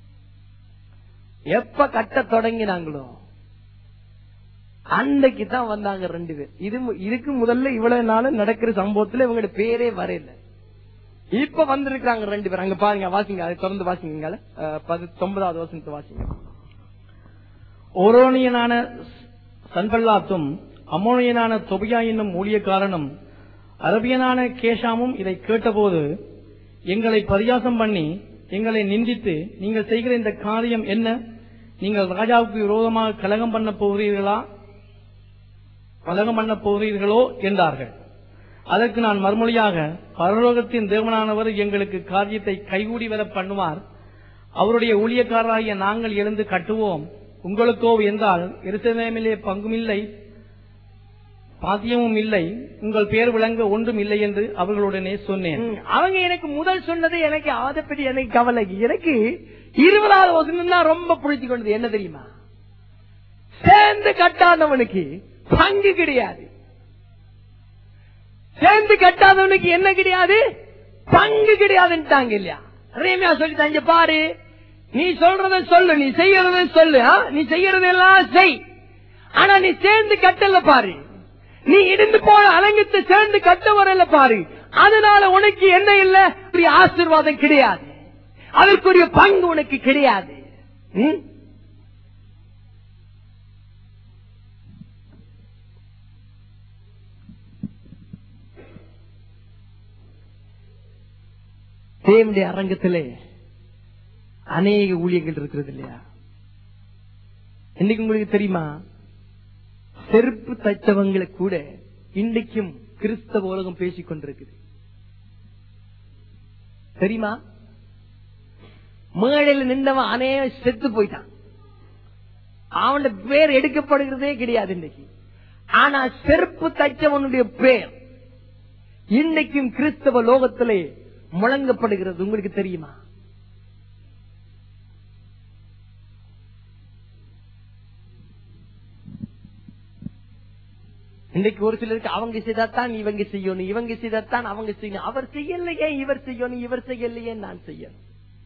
எப்ப கட்ட தொடங்கினாங்களோ அன்னைக்கு தான் வந்தாங்க ரெண்டு பேர் இது மு- இதுக்கு முதல்ல இவ்வளவு நாள் நடக்கிற சம்பவத்துல இவங்களோட பேரே வரையில இப்ப வந்திருக்காங்க ரெண்டு பேர் அங்க பாருங்க வாசிங்க அதை தொடர்ந்து வாசிங்க பத்தொன்பதாவது வருஷத்து வாசிங்க ஓரோனியனான சன்பல்லாத்தும் அம்மோனியனான தொபியா என்னும் ஊழியக்காரனும் அரபியனான கேஷாமும் இதை கேட்டபோது எங்களை பரியாசம் பண்ணி எங்களை நிந்தித்து நீங்கள் செய்கிற இந்த காரியம் என்ன நீங்கள் ராஜாவுக்கு விரோதமாக கலகம் பண்ண போகிறீர்களா கலகம் பண்ண போகிறீர்களோ என்றார்கள் அதற்கு நான் மறுமொழியாக பரலோகத்தின் தேவனானவர் எங்களுக்கு காரியத்தை கைகூடி வர பண்ணுவார் அவருடைய ஊழியக்காரராகிய நாங்கள் எழுந்து கட்டுவோம் உங்களுக்கோ என்றால் எருசலேமிலே பங்குமில்லை பாத்தியமும் இல்லை உங்கள் பேர் விளங்க ஒன்றும் இல்லை என்று அவர்களுடனே சொன்னேன் ம், அவங்க எனக்கு முதல் சொன்னது எனக்கு அதை பற்றி எனக்கு கவலை எனக்கு இருபதாவது வசனம் தான் ரொம்ப பிடிச்சு கொண்டது என்ன தெரியுமா சேர்ந்து கட்டாதவனுக்கு பங்கு கிடையாது சேர்ந்து கட்டாதவனுக்கு என்ன கிடையாது பங்கு கிடையாதுன்ட்டாங்க இல்லையா ரேமியா சொல்லி தங்க பாரு நீ சொல்றத சொல்லு நீ செய்யறத சொல்லு ஆ? நீ செய்யறதெல்லாம் செய் ஆனா நீ சேர்ந்து கட்டல பாரு நீ இடிந்து போன அலங்கத்தை சேர்ந்து கட்ட வரல பாரு அதனால உனக்கு என்ன இல்ல பெரிய ஆசீர்வாதம் கிடையாது அதற்குரிய பங்கு உனக்கு கிடையாது ம்? தேவனுடைய அரங்கத்திலே அநேக ஊழியங்கள் இருக்கிறது இல்லையா இன்னைக்கு உங்களுக்கு தெரியுமா செருப்பு தைச்சவங்களை கூட இன்றைக்கும் கிறிஸ்தவ உலகம் பேசிக் கொண்டிருக்குது தெரியுமா மேடையில் நின்றவன் அநேக செத்து போயிட்டான் அவன் பேர் எடுக்கப்படுகிறதே கிடையாது இன்னைக்கு ஆனா செருப்பு தைச்சவனுடைய பேர் இன்னைக்கும் கிறிஸ்தவ லோகத்திலே முழங்கப்படுகிறது உங்களுக்கு தெரியுமா இன்னைக்கு ஒரு சிலருக்கு அவங்க செய்தாத்தான் இவங்க செய்யணும் இவங்க செய்தாத்தான் அவங்க செய்யணும் அவர் செய்யலையே இவர் செய்யணும் இவர் செய்யலையே நான் செய்யணும்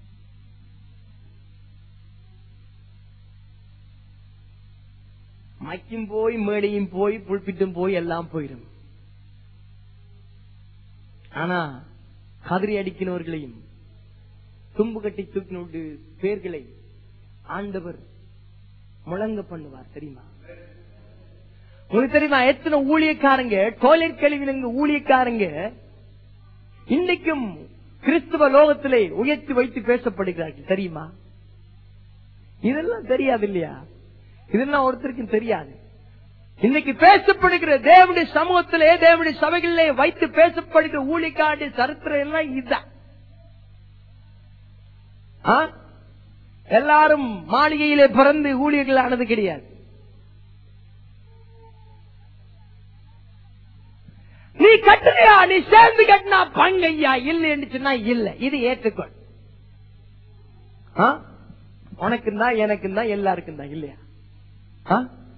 மைக்கும் போய் மேடையும் போய் புல்பிட்டும் போய் எல்லாம் போயிடும் ஆனா கதிரி அடிக்கினவர்களையும் தும்பு கட்டி தூக்கினோடு பேர்களை ஆண்டவர் முழங்க பண்ணுவார் தெரியுமா உங்களுக்கு தெரியுமா எத்தனை ஊழியக்காரங்க டோய்லெட் கழிவினங்க ஊழியக்காரங்க இன்னைக்கும் கிறிஸ்துவ லோகத்திலே உயர்த்தி வைத்து பேசப்படுகிறார்கள் தெரியுமா இதெல்லாம் தெரியாது இல்லையா இதெல்லாம் ஒருத்தருக்கும் தெரியாது இன்னைக்கு பேசப்படுகிற தேவனுடைய சமூகத்திலே தேவனுடைய சபைகளிலே வைத்து பேசப்படுகிற ஊழிக்காண்டி சரித்திரம் எல்லாம் இதுதான் ஆ? எல்லாரும் மாளிகையிலே பிறந்து ஊழியர்கள் ஆனது கிடையாது நீ கட்டுறியா நீ சேர்ந்து கட்டினா பங்கையா இல்லை என்று சொன்னா இல்ல இது ஏற்றுக்கொள் ஆ? உனக்கும் தான் எனக்கும் தான் எல்லாருக்கும் தான் இல்லையா ஆ?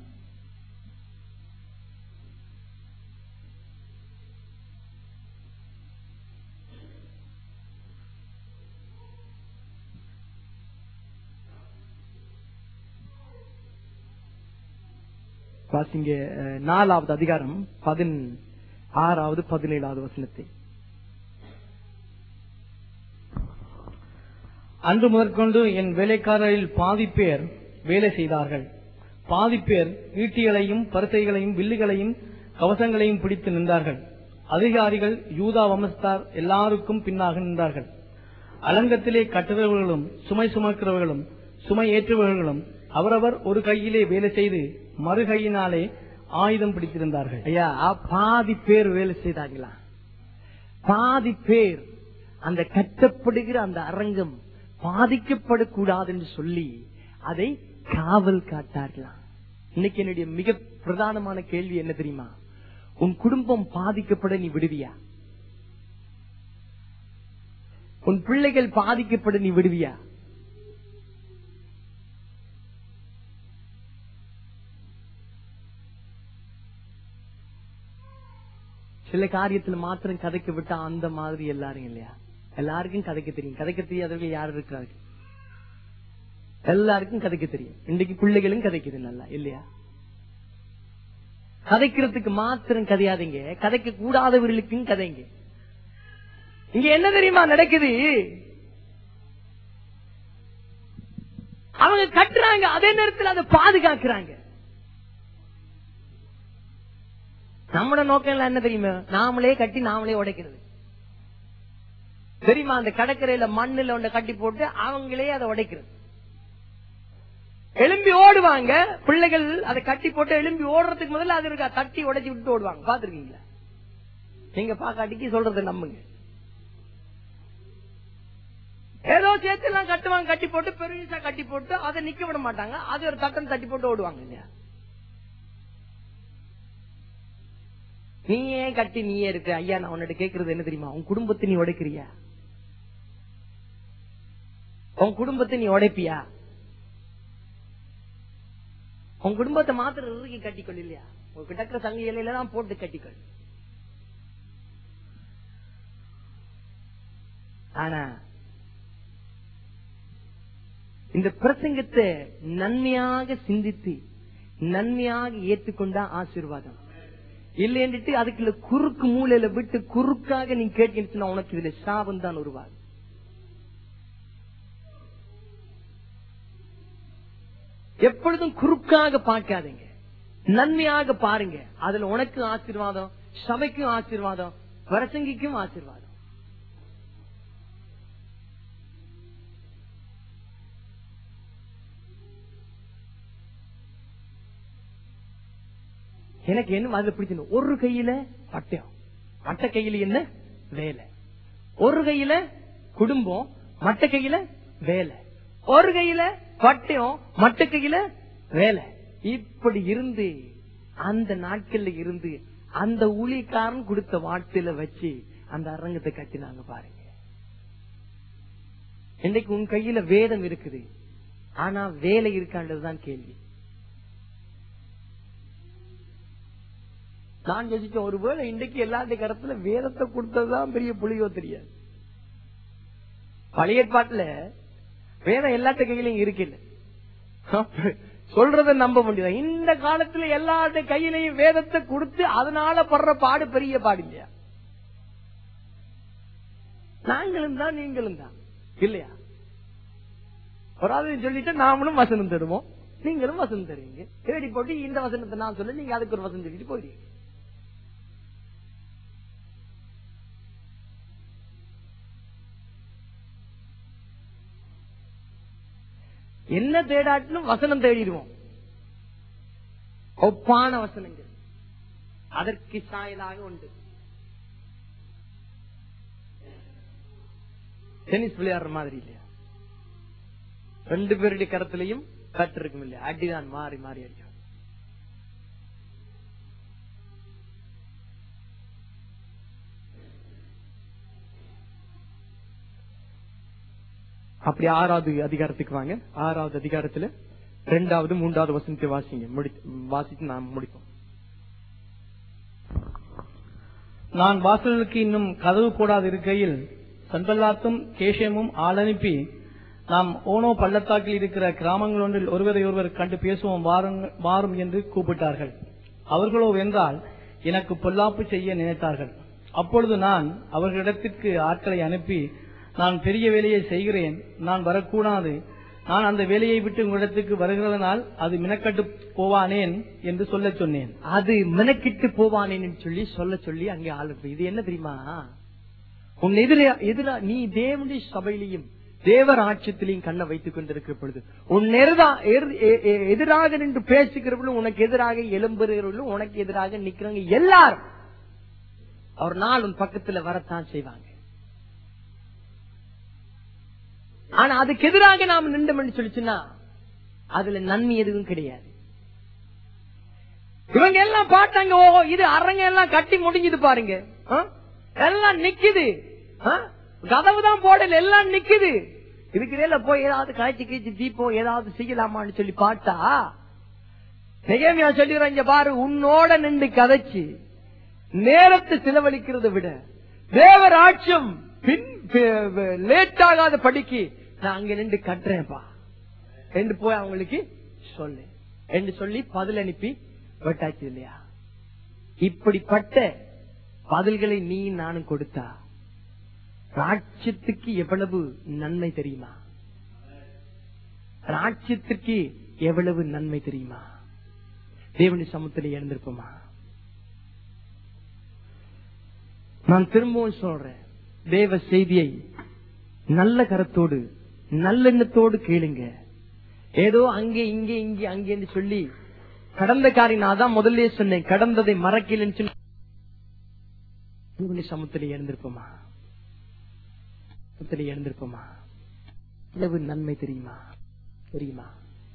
வாசிங்க அஹ், நாலாவது அதிகாரம் பதின் ஆறாவது பதினேழாவது வசனத்தை அன்று முதற்கொண்டு என் வேலைக்காரரில் பாதி பேர் வேலை செய்தார்கள் பாதி பேர் ஈட்டிகளையும் பரிசைகளையும் வில்லுகளையும் கவசங்களையும் பிடித்து நின்றார்கள் அதிகாரிகள் யூதா வம்சத்தார் எல்லாருக்கும் பின்னாக நின்றார்கள் அலங்கத்திலே கட்டுறவர்களும் சுமை சுமக்கிறவர்களும் சுமை ஏற்றுபவர்களும் அவரவர் ஒரு கையிலே வேலை செய்து மறு கையினாலே ஆயுதம் பிடித்திருந்தார்கள் ஐயா பாதி பேர் வேலை செய்தாங்களா பாதி பேர் அந்த கட்டப்படுகிற அந்த அரங்கம் பாதிக்கப்படக்கூடாது என்று சொல்லி அதை காவல் காட்டார்களாம் இன்னைக்கு என்னுடைய மிக பிரதானமான கேள்வி என்ன தெரியுமா உன் குடும்பம் பாதிக்கப்பட நீ விடுவியா உன் பிள்ளைகள் பாதிக்கப்பட நீ விடுவியா சில காரியத்துல மாத்திரம் கதைக்க விட்டா அந்த மாதிரி எல்லாரும் இல்லையா எல்லாருக்கும் கதைக்க தெரியும் கதைக்க தெரியாதவர்கள் யார் இருக்கிறார்கள் எல்லாருக்கும் கதைக்க தெரியும் இன்னைக்கு பிள்ளைகளும் கதைக்குது நல்லா இல்லையா கதைக்கிறதுக்கு மாத்திரம் கதையாதீங்க கதைக்க கூடாதவர்களுக்கும் கதைங்க இங்க என்ன தெரியுமா நடக்குது அவங்க கட்டுறாங்க அதே நேரத்தில் அதை பாதுகாக்கிறாங்க நம்மட நோக்கம் எல்லாம் என்ன தெரியுமா நாமளே கட்டி நாமளே உடைக்கிறது தெரியுமா அந்த கடற்கரையில மண்ணுல ஒண்ண கட்டி போட்டு அவங்களே அதை உடைக்கிறது எலும்பி ஓடுவாங்க பிள்ளைகள் அதை கட்டி போட்டு எலும்பி ஓடுறதுக்கு முதல்ல அது இருக்கா தட்டி உடைச்சு விட்டு ஓடுவாங்க பாத்துருக்கீங்களா நீங்க பாக்காட்டிக்கு சொல்றதை நம்புங்க ஏதோ சேர்த்து எல்லாம் கட்டுவாங்க கட்டி போட்டு பெருசா கட்டி போட்டு அதை நிக்க விட மாட்டாங்க அது ஒரு தட்டம் தட்டி போட்டு ஓடுவாங்க இல்லையா நீயே கட்டி நீயே இருக்க ஐயா நான் உன்னிட்ட கேக்குறது என்ன தெரியுமா உன் குடும்பத்தை நீ உடைக்கிறியா உன் குடும்பத்தை நீ உடைப்பியா உன் குடும்பத்தை மாத்திரம் இறுக்கி கட்டிக்கொள் இல்லையா உன் கிட்டக்கிற சங்க இலையில தான் போட்டு கட்டிக்கொள் ஆனா இந்த பிரசங்கத்தை நன்மையாக சிந்தித்து நன்மையாக ஏற்றுக்கொண்டா ஆசீர்வாதம் இல்லைன்னுட்டு அதுக்குள்ள குறுக்கு மூலையில விட்டு குறுக்காக நீ கேட்டீங்கன்னா உனக்கு இதுல சாபம் தான் உருவாகும் எப்பொழுதும் குறுக்காக பார்க்காதீங்க நன்மையாக பாருங்க அதுல உனக்கு ஆசீர்வாதம் சபைக்கும் ஆசீர்வாதம் பிரசங்கிக்கும் ஆசீர்வாதம் எனக்கு என்ன அதுல பிடிச்சது ஒரு கையில பட்டயம் மட்ட கையில என்ன வேலை ஒரு கையில குடும்பம் மட்ட கையில வேலை ஒரு கையில பட்டயம் மட்ட கையில வேலை இப்படி இருந்து அந்த நாட்கள்ல இருந்து அந்த ஊழியக்காரன் கொடுத்த வார்த்தையில வச்சு அந்த அரங்கத்தை கட்டினாங்க பாருங்க இன்னைக்கு உன் கையில வேதம் இருக்குது ஆனா வேலை இருக்கான்றதுதான் கேள்வி நான் யோசிச்சேன் ஒருவேளை இன்றைக்கு எல்லாருடைய கரத்துல வேதத்தை கொடுத்ததுதான் பெரிய புளியோ தெரியாது பழைய ஏற்பாட்டுல வேதம் எல்லாத்த கையிலையும் இருக்குல்ல சொல்றத நம்ப முடியாது இந்த காலத்துல எல்லாருடைய கையிலையும் வேதத்தை கொடுத்து அதனால படுற பாடு பெரிய பாடு இல்லையா நாங்களும் தான் நீங்களும் தான் இல்லையா ஒரு ஆள் சொல்லிட்டு நாமளும் வசனம் தருவோம் நீங்களும் வசனம் தருவீங்க தேடி போட்டு இந்த வசனத்தை நான் சொல்ல நீங்க அதுக்கு ஒரு வசனம் சொல்லிட்டு போயிடுவீங்க என்ன தேடாட்டிலும் வசனம் தேடிடுவோம் ஒப்பான வசனங்கள் அதற்கு சாயலாக உண்டு டென்னிஸ் விளையாடுற மாதிரி இல்லையா ரெண்டு பேருடைய கரத்திலையும் கட்டு இருக்கும் இல்லையா அடிதான் மாறி மாறி அடிக்கும் அப்படி ஆறாவது அதிகாரத்துக்கு வாங்க ஆறாவது அதிகாரத்துல ரெண்டாவது மூன்றாவது வசனத்தை வாசிங்க முடி வாசித்து நாம் முடிப்போம் நான் வாசலுக்கு இன்னும் கதவு போடாது இருக்கையில் சன்பல்லாத்தும் கேஷேமும் ஆள் அனுப்பி நாம் ஓனோ பள்ளத்தாக்கில் இருக்கிற கிராமங்கள் ஒன்றில் ஒருவரை ஒருவர் கண்டு பேசுவோம் வாருங்க- வாரும் என்று கூப்பிட்டார்கள் அவர்களோ வென்றால் எனக்கு பொல்லாப்பு செய்ய நினைத்தார்கள் அப்பொழுது நான் அவர்களிடத்திற்கு ஆட்களை அனுப்பி நான் பெரிய வேலையை செய்கிறேன் நான் வரக்கூடாது நான் அந்த வேலையை விட்டு உங்களிடத்துக்கு வருகிறதனால் அது மினக்கட்டு போவானேன் என்று சொல்லச் சொன்னேன் அது மெனக்கிட்டு போவானேன்னு சொல்லி சொல்ல சொல்லி அங்கே ஆள் இருக்கு. இது என்ன தெரியுமா உன் எதிரா எதிரா நீ தேவனுடைய சபையிலையும் தேவர் ஆட்சியத்திலையும் கண்ணை வைத்துக் கொண்டிருக்கிற பொழுது உன் எதிரா எதிர்- எ- எ- எதிராக நின்று பேசுகிறவர்களும் உனக்கு எதிராக எழும்புகிறவர்களும் உனக்கு எதிராக நிக்கிறவங்க எல்லாரும் ஒரு நாள் உன் பக்கத்துல வரத்தான் செய்வாங்க ஆனா அதுக்கு எதிராக நாம் நின்றோம்னு சொல்லிச்சுன்னா அதுல நன்மை எதுவும் கிடையாது இவங்க எல்லாம் பார்த்தாங்க ஓ இது அரங்க எல்லாம் கட்டி முடிஞ்சது பாருங்க ஆ? எல்லாம் நிக்குது ஆ? கதவு தான் போடல எல்லாம் நிக்குது இதுக்கு இடையில போய் ஏதாவது காய்ச்சி கீச்சு தீப்பம் ஏதாவது செய்யலாமான்னு சொல்லி பார்த்தா நிகழ்மையா சொல்லிடுறேன் இங்க பாரு உன்னோட நின்று கதைச்சு நேரத்தை செலவழிக்கிறதை விட தேவர் ஆட்சியம் பின் லேட் ஆகாத படிக்கு நான் அங்க நின்று கட்டுறேன்ப்பா என்று போய் அவங்களுக்கு சொல்லு என்று சொல்லி பதில் அனுப்பி விட்டாச்சு இல்லையா இப்படிப்பட்ட பதில்களை நீ நானும் கொடுத்தா ராட்சியத்துக்கு எவ்வளவு நன்மை தெரியுமா ராட்சியத்துக்கு எவ்வளவு நன்மை தெரியுமா தேவனுடைய சமத்துல எழுந்திருப்போமா நான் திரும்பவும் சொல்றேன் தேவ செய்தியை நல்ல கரத்தோடு நல்லெண்ணத்தோடு கேளுங்க ஏதோ அங்கே இங்கே இங்கே அங்கேன்னு சொல்லி கடந்த காரியம் நான் தான் முதல்ல சொன்னேன் கடந்ததை மறக்கலன்னு சொல்லி தேவனுடைய சமத்துல எழுந்திருப்போமா சமத்துல எழுந்திருப்போமா எவ்வளவு நன்மை தெரியுமா தெரியுமா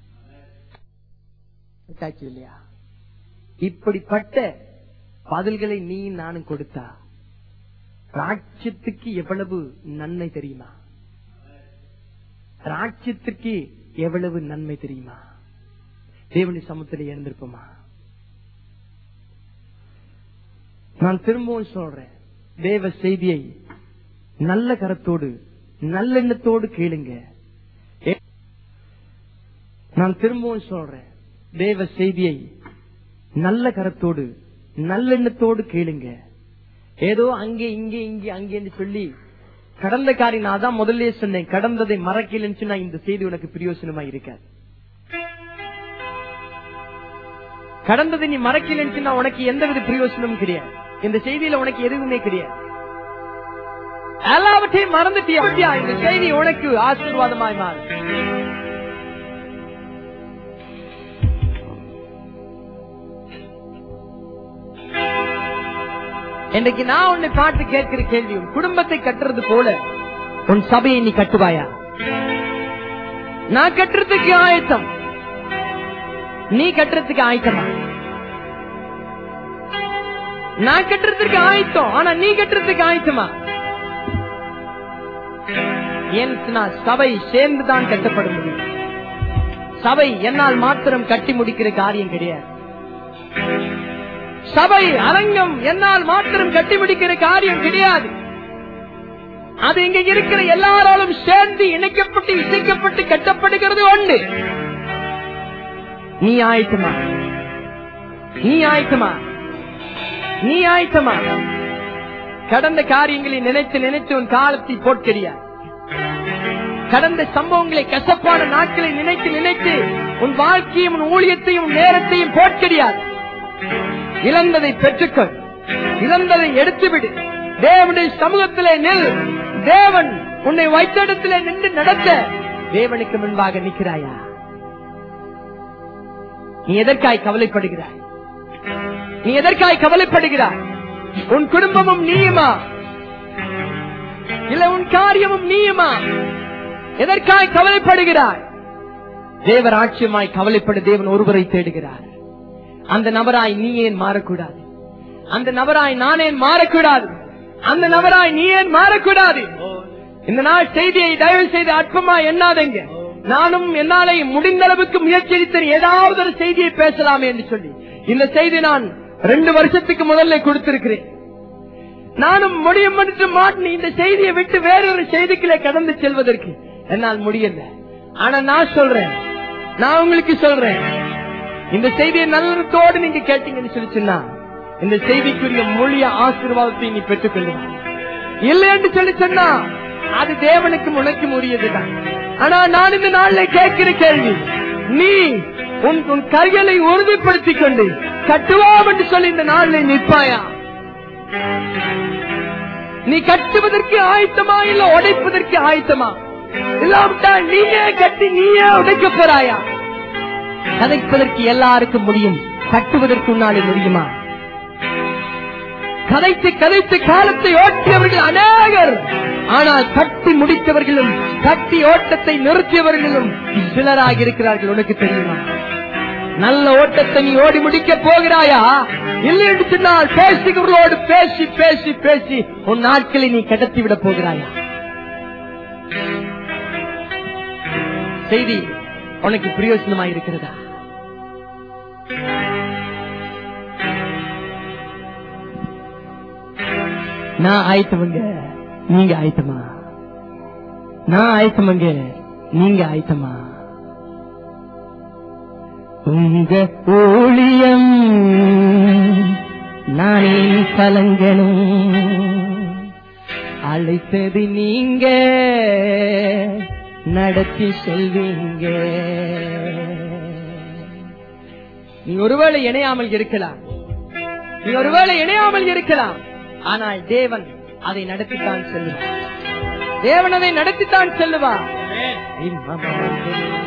கேட்டாச்சு இல்லையா இப்படிப்பட்ட பதில்களை நீ நானும் கொடுத்தா ராட்சியத்துக்கு எவ்வளவு நன்மை தெரியுமா ராட்சியத்துக்கு எவ்வளவு நன்மை தெரியுமா தேவனுடைய சமத்துல இருந்திருப்போமா நான் திரும்பவும் சொல்றேன் தேவ செய்தியை நல்ல கரத்தோடு நல்லெண்ணத்தோடு கேளுங்க ஏ- நான் திரும்பவும் சொல்றேன் தேவ செய்தியை நல்ல கரத்தோடு நல்லெண்ணத்தோடு கேளுங்க ஏதோ அங்கே இங்கே இங்கே அங்கேன்னு சொல்லி கடந்த காரியம் நான் தான் முதல்ல சொன்னேன் கடந்ததை மறக்கலன்னு சொன்னா இந்த செய்தி உனக்கு பிரயோசனமா இருக்காது கடந்ததை நீ மறக்கலன்னு சொன்னா உனக்கு எந்தவித பிரயோசனமும் கிடையாது இந்த செய்தியில உனக்கு எதுவுமே கிடையாது எல்லாவற்றையும் மறந்துட்டியா இந்த செய்தி உனக்கு ஆசீர்வாதமாய் மாறும் இன்றைக்கு நான் உன்னை பார்த்து கேட்கிற கேள்வி உன் குடும்பத்தை கட்டுறது போல உன் சபையை நீ கட்டுவாயா நான் கட்டுறதுக்கு ஆயத்தம் நீ கட்டுறதுக்கு ஆயத்தமா நான் கட்டுறதுக்கு ஆயத்தம் ஆனா நீ கட்டுறதுக்கு ஆயத்தமா ஏன் சொன்னா, சபை சேர்ந்துதான் கட்டப்பட முடியும் சபை என்னால் மாத்திரம் கட்டி முடிக்கிற காரியம் கிடையாது சபை அரங்கம் என்னால் மாத்திரம் கட்டி முடிக்கிற காரியம் கிடையாது அது இங்க இருக்கிற எல்லாராலும் சேர்ந்து இணைக்கப்பட்டு இசைக்கப்பட்டு கட்டப்படுகிறது ஒன்று நீ ஆயத்தமா நீ ஆயத்தமா நீ ஆயத்தமா கடந்த காரியங்களை நினைத்து நினைத்து உன் காலத்தை போட்கறியா கடந்த சம்பவங்களை கசப்பான நாட்களை நினைத்து நினைத்து உன் வாழ்க்கையும் உன் ஊழியத்தையும் உன் நேரத்தையும் போட்கறியாது இழந்ததை பெற்றுக்கொள் இழந்ததை எடுத்துவிடு தேவனுடைய சமூகத்திலே நில் தேவன் உன்னை வைத்த இடத்திலே நின்று நடத்த தேவனுக்கு முன்பாக நிற்கிறாயா நீ எதற்காய் கவலைப்படுகிறாய் நீ எதற்காய் கவலைப்படுகிறாய் உன் குடும்பமும் நீயுமா இல்ல உன் காரியமும் நீயுமா எதற்காய் கவலைப்படுகிறாய் தேவராட்சியமாய் கவலைப்பட தேவன் ஒருவரை தேடுகிறார் அந்த நபராய் நீ ஏன் மாறக்கூடாது அந்த நபராய் நான் ஏன் மாறக்கூடாது அந்த நபராய் நீ ஏன் மாறக்கூடாது இந்த நாள் செய்தியை தயவு செய்து அற்பமா எண்ணாதீங்க நானும் என்னாலே முடிந்த அளவுக்கு முயற்சி எடுத்தேன் ஏதாவது ஒரு செய்தியை பேசலாமே என்று சொல்லி இந்த செய்தி நான் ரெண்டு வருஷத்துக்கு முதல்ல கொடுத்திருக்கிறேன் நானும் முடியும் என்று மாட்டினேன் இந்த செய்தியை விட்டு வேறொரு செய்திக்குள்ளே கடந்து செல்வதற்கு என்னால் முடியல ஆனா நான் சொல்றேன் நான் உங்களுக்கு சொல்றேன் இந்த செய்தியை நல்லதோடு நீங்க கேட்டீங்கன்னு சொல்லி சொன்னா இந்த செய்திக்குரிய மொழிய ஆசீர்வாதத்தை நீ பெற்றுக் கொள்ளுவாய் இல்லை என்று சொல்லி சொன்னா அது தேவனுக்கு உனக்கும் உரியதுதான் ஆனா நான் இந்த நாள்ல கேட்கிற கேள்வி நீ உன் உன் கைகளை உறுதிப்படுத்திக் கொண்டு கட்டுவோம் என்று சொல்லி இந்த நாளில் நிற்பாயா நீ கட்டுவதற்கு ஆயத்தமா இல்ல உடைப்பதற்கு ஆயத்தமா இல்லாவிட்டால் நீயே கட்டி நீயே உடைக்க போறாயா கதைப்பதற்கு எல்லாருக்கும் முடியும் கட்டுவதற்கு உன்னாலே முடியுமா கதைத்து கதைத்து காலத்தை ஓட்டியவர்கள் அநேகர் ஆனால் கட்டி முடித்தவர்களும் கட்டி ஓட்டத்தை நிறுத்தியவர்களும் சிலராக இருக்கிறார்கள் உனக்கு தெரியுமா நல்ல ஓட்டத்தை நீ ஓடி முடிக்க போகிறாயா இல்லை என்று சொன்னால் பேசுகிறவர்களோடு பேசி பேசி பேசி உன் நாட்களை நீ கடத்தி விட போகிறாயா செய்தி உனக்கு பிரயோஜனமா இருக்கிறதா நான் ஆயத்தவங்க நீங்க ஆயத்தமா நான் ஆயத்தமங்க நீங்க ஆயத்தமா உங்க ஊழியம் நானே கலங்கணும் அழைத்தது நீங்க நடத்தி செல்வீங்க நீ ஒருவேளை இணையாமல் இருக்கலாம் நீ ஒருவேளை இணையாமல் இருக்கலாம் ஆனால் தேவன் அதை நடத்தித்தான் செல்லுவார் தேவன் அதை நடத்தித்தான் செல்லுவார்